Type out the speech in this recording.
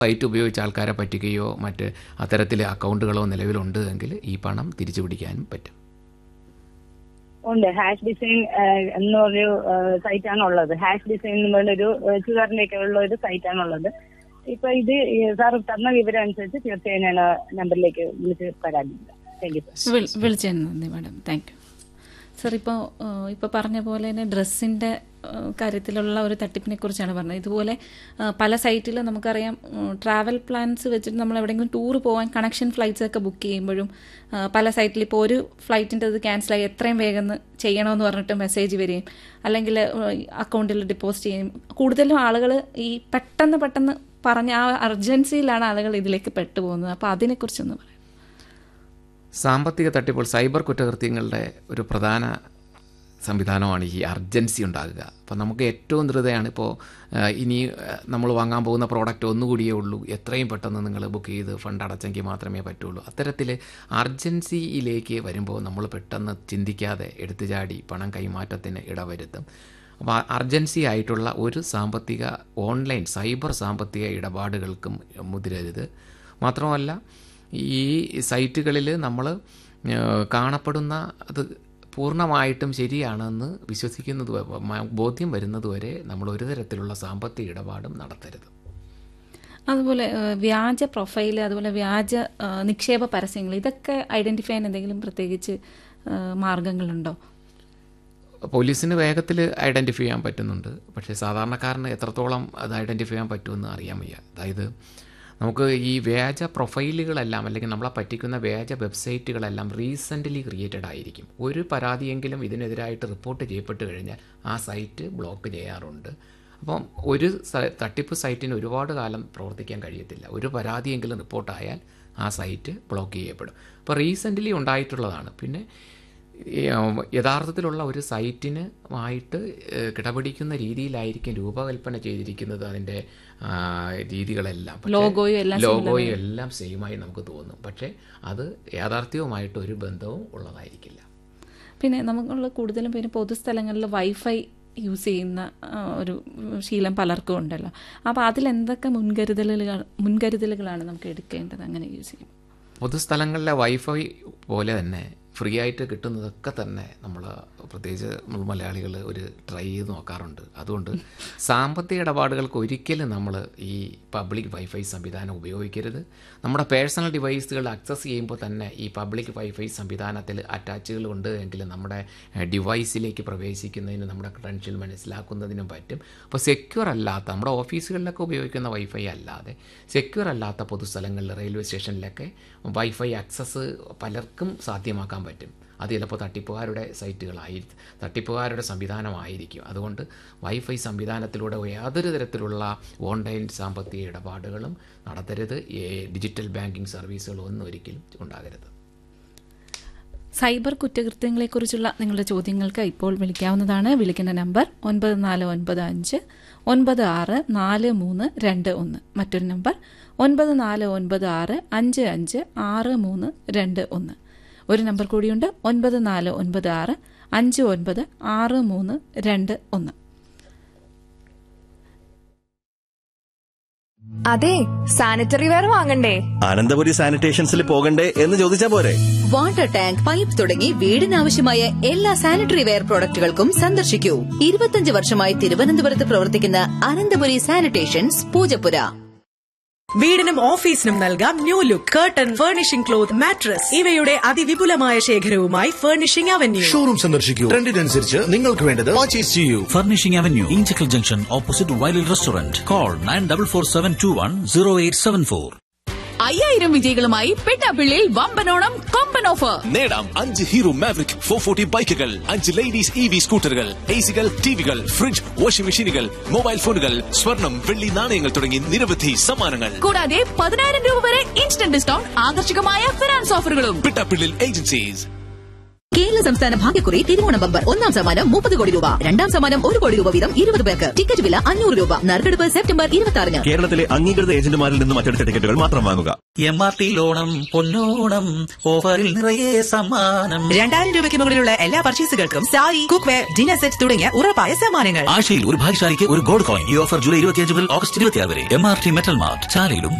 Site ഉപയോഗിച്ച ആൾക്കാരെ പറ്റിക്കുകയോ മറ്റ് അത്തരത്തിലെ അക്കൗണ്ടുകളോ നിലവിലുണ്ട് എങ്കിൽ ഈ പണം തിരിച്ചു പിടിക്കാനും പറ്റും ഉണ്ട് ഹാഷ് ഡിസൈൻ എന്നൊരു സൈറ്റ് ആണ് ഉള്ളത് ഹാഷ് ഡിസൈൻ എന്ന് പറഞ്ഞൊരു ചുതാറിന്റെ ഒക്കെ ഉള്ള ഒരു സൈറ്റ് ആണ് ഉള്ളത് ഇപ്പൊ ഇത് സാർ തന്ന വിവരം അനുസരിച്ച് തീർച്ചയായും ഞാൻ ആ നമ്പറിലേക്ക് വിളിച്ച് തരാനുണ്ട് താങ്ക് യു സർ വിളി- വിളിച്ചതിന് നന്ദി മാഡം താങ്ക് യു സർ ഇപ്പോൾ ഇപ്പോൾ പറഞ്ഞ പോലെ തന്നെ ഡ്രസ്സിൻ്റെ കാര്യത്തിലുള്ള ഒരു തട്ടിപ്പിനെ കുറിച്ചാണ് പറഞ്ഞത് ഇതുപോലെ ആ, പല സൈറ്റിലും നമുക്കറിയാം ട്രാവൽ പ്ലാൻസ് വെച്ചിട്ട് നമ്മൾ എവിടെയെങ്കിലും ടൂർ പോകാൻ കണക്ഷൻ ഫ്ലൈറ്റ്സ് ഒക്കെ ബുക്ക് ചെയ്യുമ്പോഴും ആ, പല സൈറ്റിൽ ഇപ്പോൾ ഒരു ഫ്ലൈറ്റിൻ്റെ ഇത് ക്യാൻസലായി എത്രയും വേഗം ചെയ്യണമെന്ന് പറഞ്ഞിട്ട് മെസ്സേജ് വരികയും അല്ലെങ്കിൽ അക്കൗണ്ടിൽ ഡെപ്പോസിറ്റ് ചെയ്യും കൂടുതലും ആളുകൾ ഈ പെട്ടെന്ന് പെട്ടെന്ന് പറഞ്ഞ ആ അർജൻസിയിലാണ് ആളുകൾ ഇതിലേക്ക് പെട്ടുപോകുന്നത് അപ്പോൾ അതിനെക്കുറിച്ചൊന്ന് പറയാം സാമ്പത്തിക തട്ടിപ്പോൾ സൈബർ കുറ്റകൃത്യങ്ങളുടെ ഒരു പ്രധാന സംവിധാനമാണ് ഈ അർജൻസി ഉണ്ടാകുക അപ്പോൾ നമുക്ക് ഏറ്റവും ധൃതയാണ് ഇപ്പോൾ ഇനി നമ്മൾ വാങ്ങാൻ പോകുന്ന പ്രോഡക്റ്റ് ഒന്നുകൂടിയേ ഉള്ളൂ എത്രയും പെട്ടെന്ന് നിങ്ങൾ ബുക്ക് ചെയ്ത് ഫണ്ട് അടച്ചെങ്കിൽ മാത്രമേ പറ്റുള്ളൂ അത്തരത്തിൽ അർജൻസിയിലേക്ക് വരുമ്പോൾ നമ്മൾ പെട്ടെന്ന് ചിന്തിക്കാതെ എടുത്തു ചാടി പണം കൈമാറ്റത്തിന് ഇടവരുത്തും അപ്പോൾ അർജൻസി ആയിട്ടുള്ള ഒരു സാമ്പത്തിക ഓൺലൈൻ സൈബർ സാമ്പത്തിക ഇടപാടുകൾക്കും മുതിരരുത് മാത്രമല്ല ഈ സൈറ്റുകളിൽ നമ്മൾ കാണപ്പെടുന്ന അത് പൂർണ്ണമായിട്ടും ശരിയാണെന്ന് വിശ്വസിക്കുന്നത് വ- മ- ബോധ്യം വരുന്നതുവരെ നമ്മൾ ഒരു തരത്തിലുള്ള സാമ്പത്തിക ഇടപാടും നടത്തരുത് അതുപോലെ ഏഹ്, വ്യാജ പ്രൊഫൈൽ അതുപോലെ വ്യാജ ഏഹ്, നിക്ഷേപ പരസ്യങ്ങൾ ഇതൊക്കെ ഐഡന്റിഫൈ ചെയ്യാൻ എന്തെങ്കിലും പ്രത്യേകിച്ച് ഏഹ്, മാർഗങ്ങളുണ്ടോ പോലീസിന് വേഗത്തിൽ ഐഡൻറ്റിഫൈ ചെയ്യാൻ പറ്റുന്നുണ്ട് പക്ഷേ സാധാരണക്കാരന് എത്രത്തോളം അത് ഐഡൻറ്റിഫൈ ചെയ്യാൻ പറ്റുമെന്ന് അറിയാൻ വയ്യ അതായത് നമുക്ക് ഈ വ്യാജ പ്രൊഫൈലുകളെല്ലാം അല്ലെങ്കിൽ നമ്മളെ പറ്റിക്കുന്ന വ്യാജ വെബ്സൈറ്റുകളെല്ലാം റീസെൻ്റ്ലി ക്രിയേറ്റഡ് ആയിരിക്കും ഒരു പരാതിയെങ്കിലും ഇതിനെതിരായിട്ട് റിപ്പോർട്ട് ചെയ്യപ്പെട്ട് കഴിഞ്ഞാൽ ആ സൈറ്റ് ബ്ലോക്ക് ചെയ്യാറുണ്ട് അപ്പം ഒരു സ- തട്ടിപ്പ് സൈറ്റിന് ഒരുപാട് കാലം പ്രവർത്തിക്കാൻ കഴിയത്തില്ല ഒരു പരാതിയെങ്കിലും റിപ്പോർട്ടായാൽ ആ സൈറ്റ് ബ്ലോക്ക് ചെയ്യപ്പെടും അപ്പോൾ റീസെൻ്റ്ലി ഉണ്ടായിട്ടുള്ളതാണ് പിന്നെ ഈ, ഉം, യഥാർത്ഥത്തിലുള്ള ഒരു സൈറ്റിന് ആയിട്ട് ഏഹ്, കിടപിടിക്കുന്ന രീതിയിലായിരിക്കും രൂപകൽപ്പന ചെയ്തിരിക്കുന്നത് അതിൻ്റെ ആ, രീതികളെല്ലാം പക്ഷേ ലോഗോയും എല്ലാം ലോഗോയും എല്ലാം സെയിമായി നമുക്ക് തോന്നും പക്ഷേ അത് യാഥാർത്ഥ്യവുമായിട്ട് ഒരു ബന്ധവും ഉള്ളതായിരിക്കില്ല പിന്നെ നമുക്കുള്ള കൂടുതലും പേര് പൊതുസ്ഥലങ്ങളിൽ വൈഫൈ യൂസ് ചെയ്യുന്ന ആ, ഒരു ശീലം പലർക്കും ഉണ്ടല്ലോ അപ്പോൾ അതിലെന്തൊക്കെ മുൻകരുതലുകൾ മുൻകരുതലുകളാണ് നമുക്ക് എടുക്കേണ്ടത് അങ്ങനെ യൂസ് ചെയ്യും പൊതുസ്ഥലങ്ങളിലെ വൈഫൈ പോലെ തന്നെ ഫ്രീ ആയിട്ട് കിട്ടുന്നതൊക്കെ തന്നെ നമ്മൾ പ്രത്യേകിച്ച് നമ്മൾ മലയാളികൾ ഒരു ട്രൈ ചെയ്ത് നോക്കാറുണ്ട് അതുകൊണ്ട് സാമ്പത്തിക ഇടപാടുകൾക്ക് ഒരിക്കലും നമ്മൾ ഈ പബ്ലിക് വൈഫൈ സംവിധാനം ഉപയോഗിക്കരുത് നമ്മുടെ പേഴ്സണൽ ഡിവൈസുകൾ ആക്സസ് ചെയ്യുമ്പോൾ തന്നെ ഈ പബ്ലിക് വൈഫൈ സംവിധാനത്തിൽ അറ്റാച്ചുകൾ ഉണ്ട് എങ്കിൽ നമ്മുടെ ഡിവൈസിലേക്ക് പ്രവേശിക്കുന്നതിന് നമ്മുടെ ക്രെഡൻഷ്യൽ മനസ്സിലാക്കുന്നതിനും പറ്റും അപ്പോൾ സെക്യൂർ അല്ലാത്ത നമ്മുടെ ഓഫീസുകളിലൊക്കെ ഉപയോഗിക്കുന്ന വൈഫൈ അല്ലാതെ സെക്യൂർ അല്ലാത്ത പൊതുസ്ഥലങ്ങളിൽ റെയിൽവേ സ്റ്റേഷനിലൊക്കെ വൈഫൈ ആക്സസ് പലർക്കും സാധ്യമാക്കാൻ പറ്റും അത് ചിലപ്പോൾ തട്ടിപ്പുകാരുടെ സൈറ്റുകളായി തട്ടിപ്പുകാരുടെ സംവിധാനമായിരിക്കും അതുകൊണ്ട് വൈഫൈ സംവിധാനത്തിലൂടെ യാതൊരു തരത്തിലുള്ള ഓൺലൈൻ സാമ്പത്തിക ഇടപാടുകളും നടത്തരുത് ഈ ഡിജിറ്റൽ ബാങ്കിങ് സർവീസുകളും ഒന്നും ഒരിക്കലും ഉണ്ടാകരുത് സൈബർ കുറ്റകൃത്യങ്ങളെക്കുറിച്ചുള്ള നിങ്ങളുടെ ചോദ്യങ്ങൾക്ക് ഇപ്പോൾ വിളിക്കാവുന്നതാണ് വിളിക്കേണ്ട നമ്പർ ഒൻപത് നാല് ഒൻപത് അഞ്ച് ഒൻപത് ആറ് നാല് മൂന്ന് രണ്ട് ഒന്ന് മറ്റൊരു നമ്പർ ഒൻപത് നാല് ഒൻപത് ആറ് അഞ്ച് അഞ്ച് ആറ് മൂന്ന് രണ്ട് ഒന്ന് ഒരു നമ്പർ കൂടിയുണ്ട് ഒൻപത് നാല് ഒൻപത് ആറ് അഞ്ച് ഒൻപത് ആറ് മൂന്ന് രണ്ട് ഒന്ന് അതെ സാനിറ്ററി വെയർ വാങ്ങണ്ടേ അനന്തപുരി സാനിറ്റേഷൻസിൽ പോകണ്ടേ എന്ന് ചോദിച്ചാ പോരെ വാട്ടർ ടാങ്ക് പൈപ്പ് തുടങ്ങി വീടിനാവശ്യമായ എല്ലാ സാനിറ്ററി വെയർ പ്രോഡക്റ്റുകൾക്കും സന്ദർശിക്കൂ ഇരുപത്തിയഞ്ച് വർഷമായി തിരുവനന്തപുരത്ത് പ്രവർത്തിക്കുന്ന അനന്തപുരി സാനിറ്റേഷൻസ് പൂജപ്പുര വീടിനും ഓഫീസിനും നൽകാം new look curtain furnishing cloth mattress ഇവയുടെ അതിവിപുലമായ ശേഖരവുമായി ഫർണിഷിംഗ് അവന്യൂ ഷോറൂം സന്ദർശിക്കൂ ട്രെൻഡിനനുസരിച്ച് നിങ്ങൾക്ക് വേണ്ടത് പർച്ചേസ് ചെയ്യൂ Furnishing Avenue, Inchicle Junction, opposite Wiley Restaurant. Call 9447210874. അയ്യായിരം വിജയികളുമായി പെട്ടാപ്പിള്ളിയിൽ വമ്പനോണം കൊമ്പൻ ഓഫർ നേടാം അഞ്ച് ഹീറോ മാവറിക് ഫോർ ഫോർട്ടി ബൈക്കുകൾ അഞ്ച് ലേഡീസ് ഇ വി സ്കൂട്ടറുകൾ എ സികൾ ടിവികൾ ഫ്രിഡ്ജ് വാഷിംഗ് മെഷീനുകൾ മൊബൈൽ ഫോണുകൾ സ്വർണം വെള്ളി നാണയങ്ങൾ തുടങ്ങി നിരവധി സമ്മാനങ്ങൾ കൂടാതെ പതിനായിരം രൂപ വരെ ഇൻസ്റ്റന്റ് ഡിസ്കൗണ്ട് ആകർഷകമായ ഫിനാൻസ് ഓഫറുകളും പിട്ടാപ്പിള്ളിൽ ഏജൻസീസ് കേരള സംസ്ഥാന ഭാഗ്യക്കുറി തിരുവോണ ബമ്പർ ഒന്നാം സമ്മാനം മുപ്പത് കോടി രൂപ രണ്ടാം സമ്മാനം ഒരു കോടി രൂപ വീതം ഇരുപത് പേർക്ക് ടിക്കറ്റ് വില അഞ്ഞൂറ് രൂപ നറുക്കെടുപ്പ് സെപ്റ്റംബർ ഇരുപത്തി ആറിന് കേരളത്തിലെ അംഗീകൃത ഏജന്റുമാരിൽ നിന്നും മറ്റെടുത്ത ടിക്കറ്റുകൾ മാത്രം വാങ്ങുക M R T Onam Ponnonam ഓഫറിൽ നിറയെ സമ്മാനം രണ്ടായിരം രൂപയ്ക്ക് മുകളിലുള്ള എല്ലാ പർച്ചേസുകൾക്കും sari cookware dinner set തുടങ്ങിയ ഉറപ്പായ സമ്മാനങ്ങൾ ആഴ്ചയിൽ ഒരു ഭാഗ്യശാലിക്ക് ഒരു ഗോൾഡ് കോയിൻ ഈ ഓഫർ ജൂലൈ ഇരുപത്തിയഞ്ച് മുതൽ ഓഗസ്റ്റ് ഇരുപത്തിയാറ് വരെ M R T metal mart ചാലയിലും